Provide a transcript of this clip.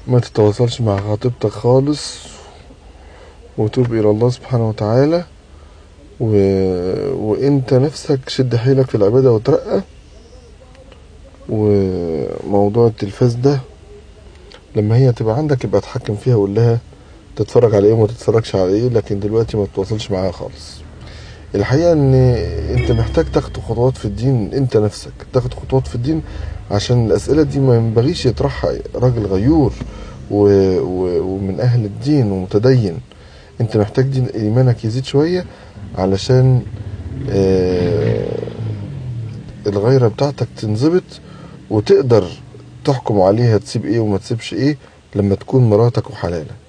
ما تتواصلش مع خطيبتك خالص وتوب الى الله سبحانه وتعالى و... وانت نفسك شد حيلك في العبادة وترقى وموضوع التلفاز ده لما هي تبقى عندك يبقى اتحكم فيها وقول لها تتفرج على ايه وما تتفرجش على ايه لكن دلوقتي ما تتواصلش معاها خالص الحقيقة ان انت محتاج تاخد خطوات في الدين انت نفسك تاخد خطوات في الدين عشان الاسئلة دي ما ينبغيش يطرحها راجل غيور و... و... ومن اهل الدين ومتدين انت محتاج دين ايمانك يزيد شوية علشان آه الغيرة بتاعتك تنضبط وتقدر تحكم عليها تسيب ايه وما تسيبش ايه لما تكون مراتك وحلالك